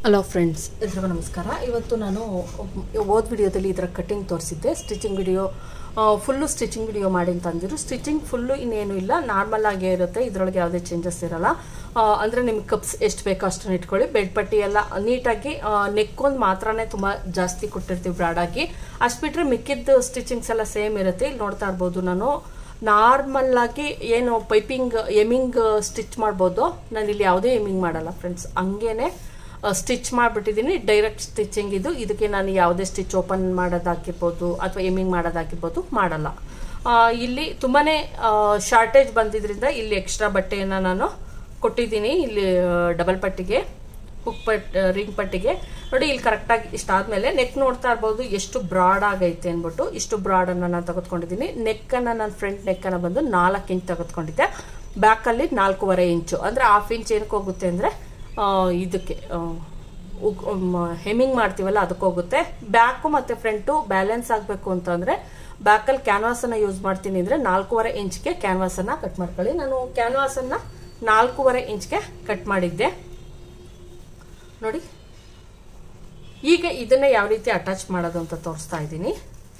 hello friends ಎಲ್ರಿಗೂ ನಮಸ್ಕಾರ ಇವತ್ತು ನಾನು ಓದ್ ವಿಡಿಯೋದಲ್ಲಿ ಇದರ ಕಟ್ಟಿಂಗ್ ತೋರಿಸಿದ್ದೆ stitching video full stitching video ಮಾಡಿ ಅಂತ ಅಂದಿರು ಸ್ಟಿಚಿಂಗ್ ಫುಲ್ಲು ಇನ್ನೇನು ಇಲ್ಲ ನಾರ್ಮಲ್ ಆಗೇ ಇರುತ್ತೆ ಇದರೊಳಗೆ ಯಾವುದೇ ಚೇಂಜಸ್ ಇರಲ್ಲ ಆ, ಅಂದ್ರೆ ನಿಮ್ಗೆ ಕಪ್ಸ್ ಎಷ್ಟು ಬೇಕೋ ಅಷ್ಟನ್ನು ಇಟ್ಕೊಳ್ಳಿ ಬೆಡ್ ಪಟ್ಟಿ ಎಲ್ಲ ನೀಟಾಗಿ ನೆಕ್ಕೊಂದು ಮಾತ್ರನೇ ತುಂಬ ಜಾಸ್ತಿ ಕೊಟ್ಟಿರ್ತೀವಿ ಬ್ರಾಡಾಗಿ ಅಷ್ಟು ಬಿಟ್ಟರೆ ಮಿಕ್ಕಿದ್ದು ಸ್ಟಿಚಿಂಗ್ಸ್ ಎಲ್ಲ ಸೇಮ್ ಇರುತ್ತೆ ಇಲ್ಲಿ ನೋಡ್ತಾ ಇರ್ಬೋದು ನಾನು ನಾರ್ಮಲ್ ಆಗಿ ಏನು ಪೈಪಿಂಗ್ ಎಮಿಂಗ್ ಸ್ಟಿಚ್ ಮಾಡ್ಬೋದು ನಾನು ಇಲ್ಲಿ ಯಾವುದೇ ಎಮಿಂಗ್ ಮಾಡಲ್ಲ ಫ್ರೆಂಡ್ಸ್ ಹಂಗೇನೆ ಸ್ಟಿಚ್ ಮಾಡಿಬಿಟ್ಟಿದ್ದೀನಿ ಡೈರೆಕ್ಟ್ ಸ್ಟಿಚಿಂಗ್ ಇದು ಇದಕ್ಕೆ ನಾನು ಯಾವುದೇ ಸ್ಟಿಚ್ ಓಪನ್ ಮಾಡೋದಾಗಿರ್ಬೋದು ಅಥವಾ ಎಮಿಂಗ್ ಮಾಡೋದಾಗಿರ್ಬೋದು ಮಾಡಲ್ಲ ಆ, ಇಲ್ಲಿ ತುಂಬಾ ಶಾರ್ಟೇಜ್ ಬಂದಿದ್ರಿಂದ ಇಲ್ಲಿ ಎಕ್ಸ್ಟ್ರಾ ಬಟ್ಟೆಯನ್ನು ನಾನು ಕೊಟ್ಟಿದ್ದೀನಿ ಇಲ್ಲಿ ಡಬಲ್ ಪಟ್ಟಿಗೆ ಹುಕ್ ಪಟ್ ರಿಂಗ್ ಪಟ್ಟಿಗೆ ನೋಡಿ ಇಲ್ಲಿ ಕರೆಕ್ಟಾಗಿ ಇಷ್ಟಾದ್ಮೇಲೆ ನೆಕ್ ನೋಡ್ತಾ ಇರ್ಬೋದು ಎಷ್ಟು ಬ್ರಾಡ್ ಆಗೈತೆ ಅಂದ್ಬಿಟ್ಟು ಇಷ್ಟು ಬ್ರಾಡನ್ನು ನಾನು ತೆಗೆದುಕೊಂಡಿದ್ದೀನಿ ನೆಕ್ಕನ್ನು ನಾನು ಫ್ರಂಟ್ ನೆಕ್ಕನ್ನು ಬಂದು ನಾಲ್ಕು ಇಂಚ್ ತೆಗೆದುಕೊಂಡಿದ್ದೆ ಬ್ಯಾಕಲ್ಲಿ ನಾಲ್ಕೂವರೆ ಇಂಚು ಅಂದರೆ ಹಾಫ್ ಇಂಚ್ ಏನಕ್ಕೆ ಹೋಗುತ್ತೆ ಅಂದರೆ ಇದಕ್ಕೆ ಹೆಮ್ಮಿಂಗ್ ಮಾಡ್ತೀವಲ್ಲ ಅದಕ್ಕೆ ಹೋಗುತ್ತೆ ಬ್ಯಾಕು ಮತ್ತು ಫ್ರಂಟು ಬ್ಯಾಲೆನ್ಸ್ ಆಗಬೇಕು ಅಂತಂದರೆ ಬ್ಯಾಕಲ್ಲಿ ಕ್ಯಾನ್ವಾಸನ್ನು ಯೂಸ್ ಮಾಡ್ತೀನಿ ಅಂದರೆ ನಾಲ್ಕೂವರೆ ಇಂಚ್ಗೆ ಕ್ಯಾನ್ವಾಸನ್ನು ಕಟ್ ಮಾಡ್ಕೊಳ್ಳಿ ನಾನು ಕ್ಯಾನ್ವಾಸನ್ನು ನಾಲ್ಕೂವರೆ ಇಂಚ್ಗೆ ಕಟ್ ಮಾಡಿದ್ದೆ ನೋಡಿ ಈಗ ಇದನ್ನ ಯಾವ ರೀತಿ ಅಟ್ಯಾಚ್ ಮಾಡೋದು ಅಂತ ತೋರಿಸ್ತಾ ಇದ್ದೀನಿ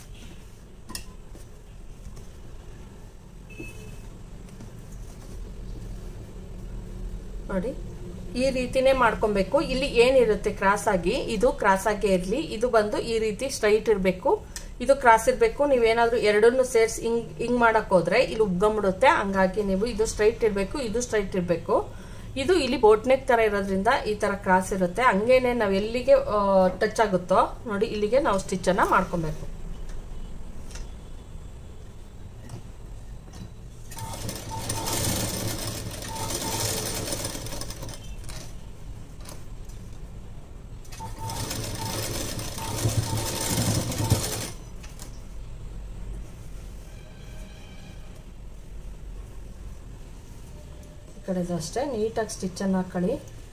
ನೋಡಿ ಈ ರೀತಿನೇ ಮಾಡ್ಕೊಬೇಕು ಇಲ್ಲಿ ಏನಿರುತ್ತೆ ಕ್ರಾಸ್ ಆಗಿ ಇದು ಕ್ರಾಸ್ ಆಗೇ ಇರಲಿ ಇದು ಬಂದು ಈ ರೀತಿ ಸ್ಟ್ರೈಟ್ ಇರಬೇಕು ಇದು ಕ್ರಾಸ್ ಇರಬೇಕು ನೀವೇನಾದ್ರೂ ಎರಡನ್ನು ಸೇರಿಸಿ ಹಿಂಗ್ ಹಿಂಗ್ ಮಾಡಕ್ ಹೋದ್ರೆ ಇಲ್ಲಿ ಉಬ್ಕೊಂಬಿಡುತ್ತೆ ಹಂಗಾಗಿ ನೀವು ಇದು ಸ್ಟ್ರೈಟ್ ಇರಬೇಕು ಇದು ಸ್ಟ್ರೈಟ್ ಇರಬೇಕು ಇದು ಇಲ್ಲಿ ಬೋಟ್ನೆಕ್ ತರ ಇರೋದ್ರಿಂದ ಈ ತರ ಕ್ರಾಸ್ ಇರುತ್ತೆ ಹಂಗೇನೆ ನಾವ್ ಎಲ್ಲಿಗೆ ಟಚ್ ಆಗುತ್ತೋ ನೋಡಿ ಇಲ್ಲಿಗೆ ನಾವು ಸ್ಟಿಚ್ ಅನ್ನ ಮಾಡ್ಕೊಬೇಕು ಈ ಕಡೆದು ಅಷ್ಟೇ ನೀಟಾಗಿ ಸ್ಟಿಚ್ ಅನ್ನ ಹಾಕೊಳ್ಳಿ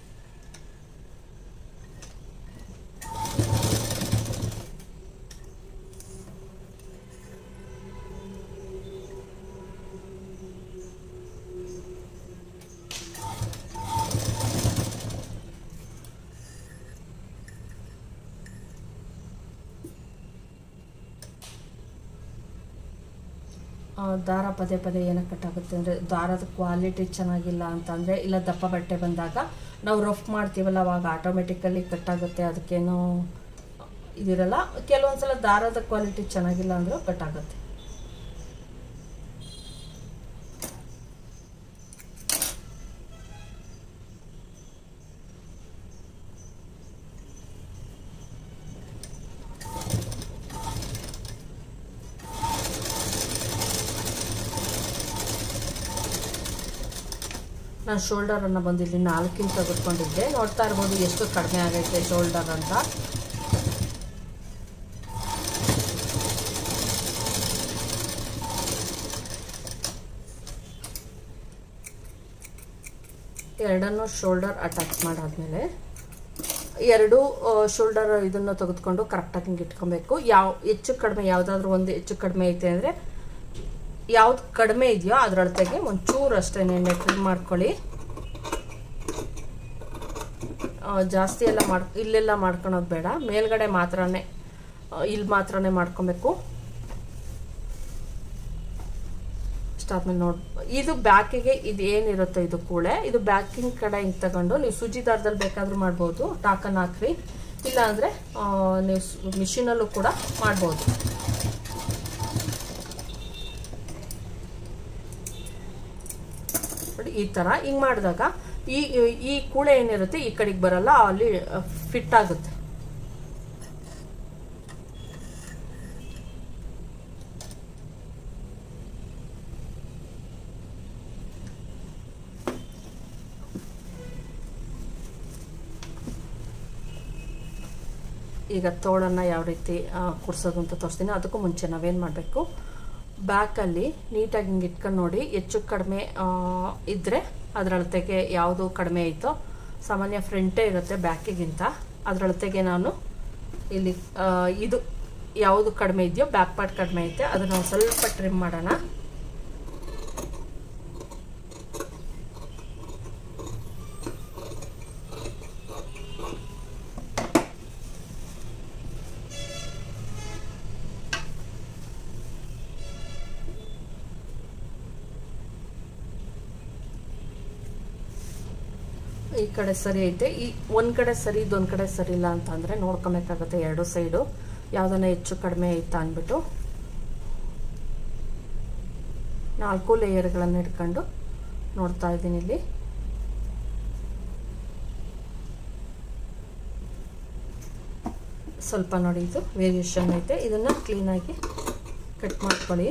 ಆ, ದಾರ ಪದೇ ಪದೇ ಏನಕ್ಕೆ ಕಟ್ಟಾಗುತ್ತೆ ಅಂದರೆ ದಾರದ ಕ್ವಾಲಿಟಿ ಚೆನ್ನಾಗಿಲ್ಲ ಅಂತಂದರೆ ಇಲ್ಲ ದಪ್ಪ ಬಟ್ಟೆ ಬಂದಾಗ ನಾವು ರಫ್ ಮಾಡ್ತೀವಲ್ಲ ಅವಾಗ ಆಟೋಮೆಟಿಕಲಿ ಕಟ್ಟಾಗುತ್ತೆ ಅದಕ್ಕೇನು ಇದಿರಲ್ಲ ಕೆಲವೊಂದ್ಸಲ ದಾರದ ಕ್ವಾಲಿಟಿ ಚೆನ್ನಾಗಿಲ್ಲ ಅಂದರೂ ಕಟ್ಟಾಗುತ್ತೆ ನಾನು ಶೋಲ್ಡರನ್ನು ಬಂದು ಇಲ್ಲಿ ನಾಲ್ಕು ಇಂಚ್ ತೆಗೆದುಕೊಂಡಿದ್ದೆ ನೋಡ್ತಾ ಇರ್ಬೋದು ಎಷ್ಟು ಕಡಿಮೆ ಆಗೈತೆ ಶೋಲ್ಡರ್ ಅಂತ ಎರಡನ್ನು ಶೋಲ್ಡರ್ ಅಟ್ಯಾಚ್ ಮಾಡಾದ್ಮೇಲೆ ಎರಡು ಶೋಲ್ಡರ್ ಇದನ್ನು ತೆಗೆದುಕೊಂಡು ಕರೆಕ್ಟಾಗಿ ಹಿಂಗೆ ಇಟ್ಕೊಬೇಕು ಯಾವ ಹೆಚ್ಚು ಕಡಿಮೆ ಯಾವುದಾದ್ರೂ ಒಂದು ಹೆಚ್ಚು ಕಡಿಮೆ ಐತೆ ಅಂದರೆ ಯಾವ್ದು ಕಡಿಮೆ ಇದೆಯೋ ಅದರೊಳತೆಗೆ ಒಂಚೂರು ಅಷ್ಟೇ ನೆಟ್ ಮಾಡ್ಕೊಳ್ಳಿ ಆ, ಜಾಸ್ತಿ ಎಲ್ಲ ಮಾಡ್ ಇಲ್ಲೆಲ್ಲ ಮಾಡ್ಕೊಳೋದು ಬೇಡ ಮೇಲ್ಗಡೆ ಮಾತ್ರನೇ ಇಲ್ಲಿ ಮಾತ್ರನೇ ಮಾಡ್ಕೊಬೇಕು ಇಷ್ಟಾದ್ಮೇಲೆ ನೋಡ್ ಇದು ಬ್ಯಾಕಿಗೆ ಇದು ಏನಿರುತ್ತೆ ಇದು ಕೂಳೆ ಇದು ಬ್ಯಾಕಿಂಗ್ ಕಡೆ ಹಿಂಗೆ ತಗೊಂಡು ನೀವು ಸೂಜಿ ದಾರದಲ್ಲಿ ಬೇಕಾದ್ರೂ ಮಾಡ್ಬೋದು ಟಾಕನ್ ಹಾಕ್ರಿ ಇಲ್ಲ ಅಂದರೆ ನೀವು ಮಿಷಿನಲ್ಲೂ ಕೂಡ ಮಾಡ್ಬೋದು ನೋಡಿ ಈ ಥರ ಹಿಂಗೆ ಮಾಡಿದಾಗ ಈ ಈ ಕೂಳೆ ಏನಿರುತ್ತೆ ಈ ಕಡೆಗೆ ಬರಲ್ಲ ಅಲ್ಲಿ ಫಿಟ್ ಆಗುತ್ತೆ ಈಗ ತೋಳನ್ನು ಯಾವ ರೀತಿ ಕುಡ್ಸೋದು ಅಂತ ತೋರಿಸ್ತೀನಿ ಅದಕ್ಕೂ ಮುಂಚೆ ನಾವೇನು ಮಾಡಬೇಕು ಬ್ಯಾಕಲ್ಲಿ ನೀಟಾಗಿ ಹಿಂಗೆ ಇಟ್ಕೊಂಡು ನೋಡಿ ಹೆಚ್ಚು ಕಡಿಮೆ ಇದ್ದರೆ ಅದರಳತೆಗೆ ಯಾವುದು ಕಡಿಮೆ ಐತೋ ಸಾಮಾನ್ಯ ಫ್ರಂಟೇ ಇರುತ್ತೆ ಬ್ಯಾಕಿಗಿಂತ ಅದರಳತೆಗೆ ನಾನು ಇಲ್ಲಿ ಆ, ಇದು ಯಾವುದು ಕಡಿಮೆ ಇದೆಯೋ ಬ್ಯಾಕ್ ಪಾರ್ಟ್ ಕಡಿಮೆ ಐತೆ ಅದನ್ನು ಒಂದು ಸ್ವಲ್ಪ ಟ್ರಿಮ್ ಮಾಡೋಣ ಈ ಕಡೆ ಸರಿ ಐತೆ ಈ ಒಂದು ಕಡೆ ಸರಿ ಇದೊಂದು ಕಡೆ ಸರಿ ಇಲ್ಲ ಅಂತಂದರೆ ನೋಡ್ಕೊಬೇಕಾಗುತ್ತೆ ಎರಡು ಸೈಡು ಯಾವುದನ್ನ ಹೆಚ್ಚು ಕಡಿಮೆ ಐತಾ ಅಂದ್ಬಿಟ್ಟು ನಾಲ್ಕು ಲೇಯರ್ಗಳನ್ನು ಇಟ್ಕೊಂಡು ನೋಡ್ತಾ ಇದ್ದೀನಿ ಇಲ್ಲಿ ಸ್ವಲ್ಪ ನೋಡಿ ಇದು ವೇರಿಯೇಷನ್ ಐತೆ ಇದನ್ನು ಕ್ಲೀನಾಗಿ ಕಟ್ ಮಾಡ್ಕೊಳ್ಳಿ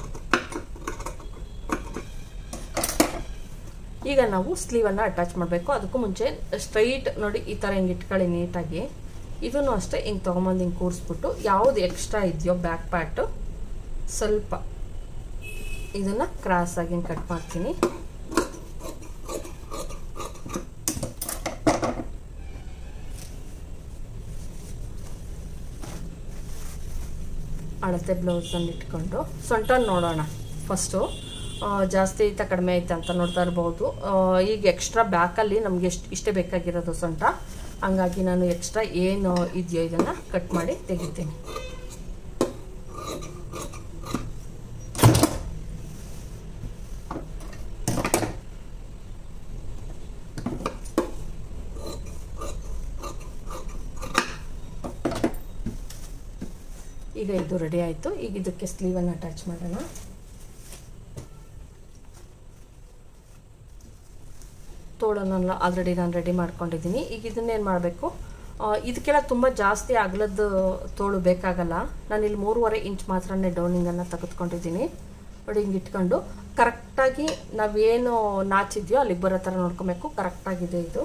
ಈಗ ನಾವು ಸ್ಲೀವನ್ನು ಅಟ್ಯಾಚ್ ಮಾಡಬೇಕು ಅದಕ್ಕೂ ಮುಂಚೆ ಸ್ಟ್ರೈಟ್ ನೋಡಿ ಈ ಥರ ಹಿಂಗೆ ಇಟ್ಕೊಳ್ಳಿ ನೀಟಾಗಿ ಇದನ್ನು ಅಷ್ಟೇ ಹಿಂಗೆ ತೊಗೊಂಬಂದು ಹಿಂಗೆ ಕೂರಿಸ್ಬಿಟ್ಟು ಯಾವುದು ಎಕ್ಸ್ಟ್ರಾ ಇದೆಯೋ ಬ್ಯಾಕ್ ಪ್ಯಾಟು ಸ್ವಲ್ಪ ಇದನ್ನು ಕ್ರಾಸಾಗಿ ಹಿಂಗೆ ಕಟ್ ಮಾಡ್ತೀನಿ ಅಳತೆ ಬ್ಲೌಸನ್ನು ಇಟ್ಕೊಂಡು ಸೊಂಟ ನೋಡೋಣ ಫಸ್ಟು ಜಾಸ್ತಿ ಐತೆ ಕಡಿಮೆ ಐತೆ ಅಂತ ನೋಡ್ತಾ ಇರ್ಬೋದು ಈಗ ಎಕ್ಸ್ಟ್ರಾ ಬ್ಯಾಕಲ್ಲಿ ನಮಗೆ ಎಷ್ಟು ಇಷ್ಟೇ ಬೇಕಾಗಿರೋದು ಸೊಂಟ ಹಂಗಾಗಿ ನಾನು ಎಕ್ಸ್ಟ್ರಾ ಏನು ಇದೆಯೋ ಇದನ್ನು ಕಟ್ ಮಾಡಿ ತೆಗಿತೀನಿ ಈಗ ಇದು ರೆಡಿ ಆಯಿತು ಈಗ ಇದಕ್ಕೆ ಸ್ಲೀವನ್ನು ಅಟ್ಯಾಚ್ ಮಾಡೋಣ ತೋಳನ್ನೆಲ್ಲ ಆಲ್ರೆಡಿ ನಾನು ರೆಡಿ ಮಾಡ್ಕೊಂಡಿದ್ದೀನಿ ಈಗ ಇದನ್ನೇನು ಮಾಡಬೇಕು ಇದಕ್ಕೆಲ್ಲ ತುಂಬ ಜಾಸ್ತಿ ಅಗಲದ ತೋಳು ಬೇಕಾಗಲ್ಲ ನಾನು ಇಲ್ಲಿ ಮೂರುವರೆ ಇಂಚ್ ಮಾತ್ರನೇ ಡೌನಿಂಗನ್ನು ತೆಗೆದುಕೊಂಡಿದ್ದೀನಿ ನೋಡಿ ಹಿಂಗೆ ಇಟ್ಕೊಂಡು ಕರೆಕ್ಟಾಗಿ ನಾವೇನು ನಾಚಿದೆಯೋ ಅಲ್ಲಿಗೆ ಬರೋ ಥರ ನೋಡ್ಕೊಬೇಕು ಕರೆಕ್ಟಾಗಿದೆ ಇದು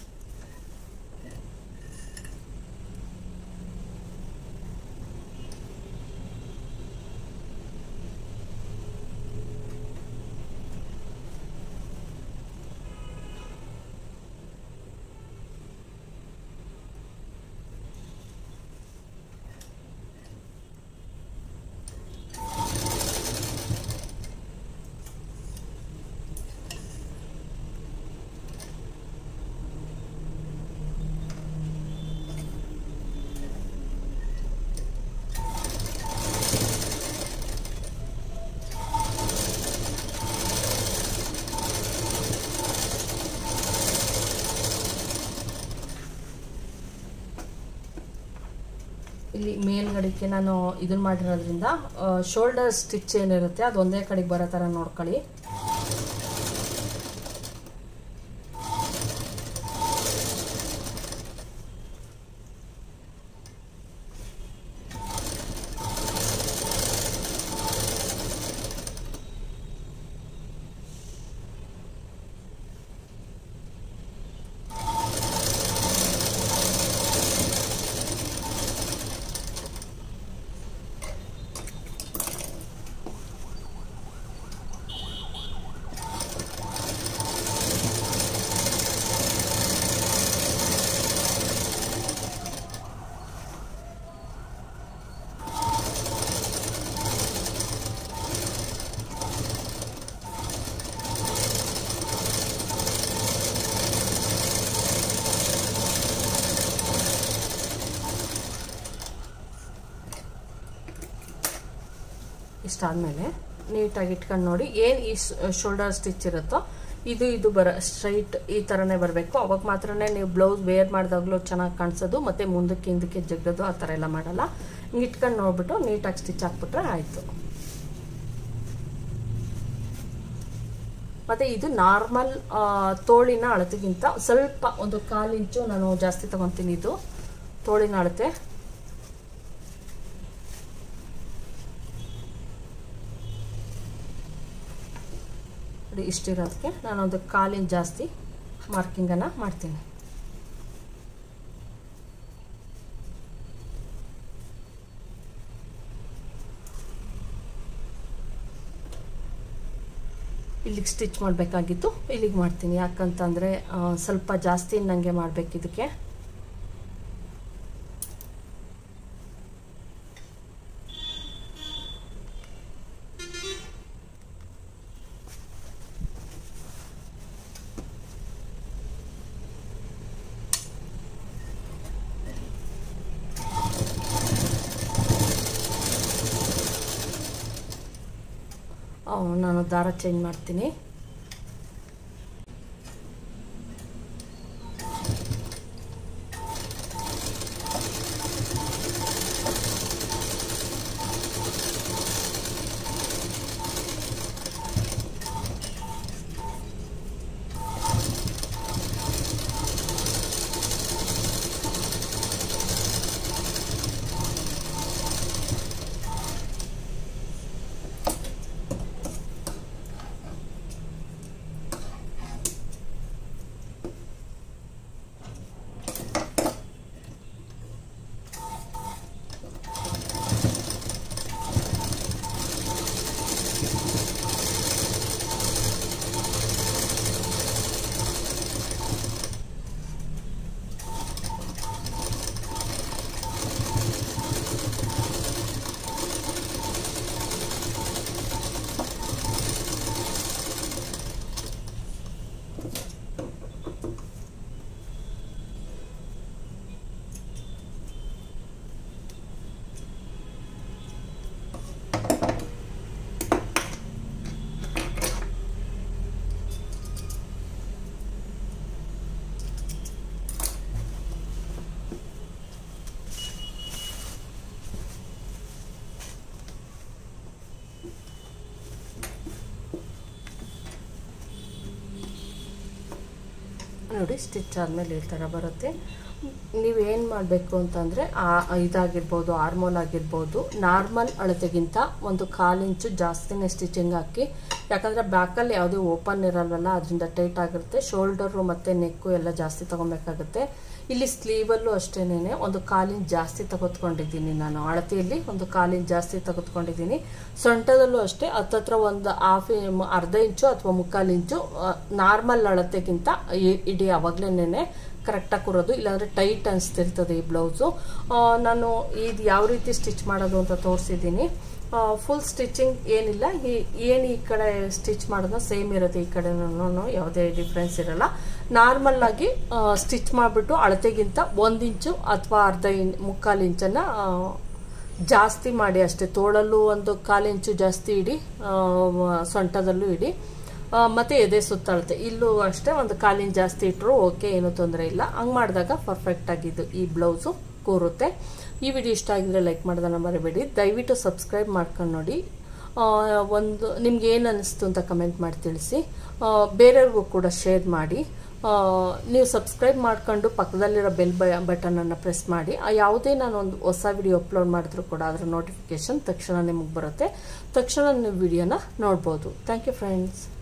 ಇಲ್ಲಿ ಮೇಲ್ಗಡೆಗೆ ನಾನು ಇದನ್ನ ಮಾಡಿರೋದ್ರಿಂದ ಶೋಲ್ಡರ್ ಸ್ಟಿಚ್ ಏನಿರುತ್ತೆ ಅದು ಒಂದೇ ಕಡೆಗೆ ಬರೋ ಥರ ನೋಡ್ಕೊಳ್ಳಿ ಇಷ್ಟಾದಮೇಲೆ ನೀಟಾಗಿ ಇಟ್ಕೊಂಡು ನೋಡಿ ಏನು ಈ ಶೋಲ್ಡರ್ ಸ್ಟಿಚ್ ಇರುತ್ತೋ ಇದು ಇದು ಬರ ಸ್ಟ್ರೈಟ್ ಈ ಥರನೇ ಬರಬೇಕು ಅವಾಗ ಮಾತ್ರನೇ ನೀವು ಬ್ಲೌಸ್ ವೇರ್ ಮಾಡಿದಾಗಲೂ ಚೆನ್ನಾಗಿ ಕಾಣಿಸೋದು ಮತ್ತು ಮುಂದಕ್ಕೆ ಹಿಂದಕ್ಕೆ ಜಗ್ಗೋದು ಆ ಥರ ಎಲ್ಲ ಮಾಡಲ್ಲ ಹಿಂಗೆ ಇಟ್ಕೊಂಡು ನೋಡ್ಬಿಟ್ಟು ನೀಟಾಗಿ ಸ್ಟಿಚ್ ಹಾಕ್ಬಿಟ್ರೆ ಆಯಿತು ಮತ್ತು ಇದು ನಾರ್ಮಲ್ ತೋಳಿನ ಅಳತೆಗಿಂತ ಸ್ವಲ್ಪ ಒಂದು ಕಾಲು ಇಂಚು ನಾನು ಜಾಸ್ತಿ ತೊಗೊತೀನಿ ಇದು ತೋಳಿನ ಅಳತೆ ನೋಡಿ ಇಷ್ಟಿರೋದಕ್ಕೆ ನಾನೊಂದು ಕಾಲಿನ ಜಾಸ್ತಿ ಮಾರ್ಕಿಂಗನ್ನು ಮಾಡ್ತೀನಿ ಇಲ್ಲಿಗೆ ಸ್ಟಿಚ್ ಮಾಡಬೇಕಾಗಿತ್ತು ಇಲ್ಲಿಗೆ ಮಾಡ್ತೀನಿ ಯಾಕಂತಂದರೆ ಸ್ವಲ್ಪ ಜಾಸ್ತಿ ನನಗೆ ಮಾಡಬೇಕು ಇದಕ್ಕೆ ನಾನು ದಾರ ಚೇಂಜ್ ಮಾಡ್ತೀನಿ ನೋಡಿ ಸ್ಟಿಚ್ ಆದಮೇಲೆ ಈ ಥರ ಬರುತ್ತೆ ನೀವೇನು ಮಾಡಬೇಕು ಅಂತಂದರೆ ಇದಾಗಿರ್ಬೋದು ಆರ್ಮೋಲ್ ಆಗಿರ್ಬೋದು ನಾರ್ಮಲ್ ಅಳತೆಗಿಂತ ಒಂದು ಕಾಲು ಇಂಚು ಜಾಸ್ತಿನೇ ಸ್ಟಿಚಿಂಗ್ ಹಾಕಿ ಯಾಕಂದರೆ ಬ್ಯಾಕಲ್ಲಿ ಯಾವುದೇ ಓಪನ್ ಇರಲ್ವಲ್ಲ ಅದರಿಂದ ಟೈಟ್ ಆಗಿರುತ್ತೆ ಶೋಲ್ಡರು ಮತ್ತು ನೆಕ್ಕು ಎಲ್ಲ ಜಾಸ್ತಿ ತೊಗೊಬೇಕಾಗುತ್ತೆ ಇಲ್ಲಿ ಸ್ಲೀವಲ್ಲೂ ಅಷ್ಟೇನೆ ಒಂದು ಕಾಲಿನ ಜಾಸ್ತಿ ತೆಗೆದುಕೊಂಡಿದ್ದೀನಿ ನಾನು ಅಳತೆಯಲ್ಲಿ ಒಂದು ಕಾಲಿನ ಜಾಸ್ತಿ ತೆಗೆದುಕೊಂಡಿದ್ದೀನಿ ಸೊಂಟದಲ್ಲೂ ಅಷ್ಟೇ ಹತ್ತತ್ರ ಒಂದು ಹಾಫ್ ಅರ್ಧ ಇಂಚು ಅಥವಾ ಮುಕ್ಕಾಲು ಇಂಚು ನಾರ್ಮಲ್ ಅಳತೆಗಿಂತ ಇಡೀ ಅವಾಗಲೇ ಕರೆಕ್ಟಾಗಿ ಕೂರೋದು ಇಲ್ಲಾಂದರೆ ಟೈಟ್ ಅನಿಸ್ತಿರ್ತದೆ ಈ ಬ್ಲೌಸು ನಾನು ಇದು ಯಾವ ರೀತಿ ಸ್ಟಿಚ್ ಮಾಡೋದು ಅಂತ ತೋರಿಸಿದ್ದೀನಿ ಫುಲ್ ಸ್ಟಿಚಿಂಗ್ ಏನಿಲ್ಲ ಈ ಏನು ಈ ಕಡೆ ಸ್ಟಿಚ್ ಮಾಡೋದು ಸೇಮ್ ಇರುತ್ತೆ ಈ ಕಡೆನೂ ಯಾವುದೇ ಡಿಫ್ರೆನ್ಸ್ ಇರಲ್ಲ ನಾರ್ಮಲ್ ಆಗಿ ಸ್ಟಿಚ್ ಮಾಡಿಬಿಟ್ಟು ಅಳತೆಗಿಂತ ಒಂದು ಇಂಚು ಅಥವಾ ಅರ್ಧ ಇನ್ ಮುಕ್ಕಾಲು ಇಂಚನ್ನು ಜಾಸ್ತಿ ಮಾಡಿ ಅಷ್ಟೇ ತೋಳಲ್ಲೂ ಒಂದು ಕಾಲು ಇಂಚು ಜಾಸ್ತಿ ಇಡಿ ಸೊಂಟದಲ್ಲೂ ಇಡಿ ಮತ್ತು ಎದೆ ಸುತ್ತಳತೆ ಇಲ್ಲೂ ಅಷ್ಟೇ ಒಂದು ಕಾಲಿನ ಜಾಸ್ತಿ ಇಟ್ಟರು ಓಕೆ ಏನೂ ತೊಂದರೆ ಇಲ್ಲ ಹಂಗೆ ಮಾಡಿದಾಗ ಪರ್ಫೆಕ್ಟ್ ಆಗಿದ್ದು ಈ ಬ್ಲೌಸು ಕೂರುತ್ತೆ ಈ ವಿಡಿಯೋ ಇಷ್ಟ ಆಗಿದ್ರೆ ಲೈಕ್ ಮಾಡೋದನ್ನ ಮರಿಬೇಡಿ ದಯವಿಟ್ಟು ಸಬ್ಸ್ಕ್ರೈಬ್ ಮಾಡ್ಕೊಂಡು ನೋಡಿ ಒಂದು ನಿಮ್ಗೆ ಏನು ಅನ್ನಿಸ್ತು ಅಂತ ಕಮೆಂಟ್ ಮಾಡಿ ತಿಳಿಸಿ ಬೇರೆಯವ್ರಿಗೂ ಕೂಡ ಶೇರ್ ಮಾಡಿ ನೀವು ಸಬ್ಸ್ಕ್ರೈಬ್ ಮಾಡ್ಕೊಂಡು ಪಕ್ಕದಲ್ಲಿರೋ ಬೆಲ್ ಬ ಬಟನನ್ನು ಪ್ರೆಸ್ ಮಾಡಿ ಯಾವುದೇ ನಾನು ಒಂದು ಹೊಸ ವಿಡಿಯೋ ಅಪ್ಲೋಡ್ ಮಾಡಿದ್ರು ಕೂಡ ಅದರ ನೋಟಿಫಿಕೇಶನ್ ತಕ್ಷಣ ನಿಮಗೆ ಬರುತ್ತೆ ತಕ್ಷಣ ನೀವು ವಿಡಿಯೋನ ನೋಡ್ಬೋದು ಥ್ಯಾಂಕ್ ಯು ಫ್ರೆಂಡ್ಸ್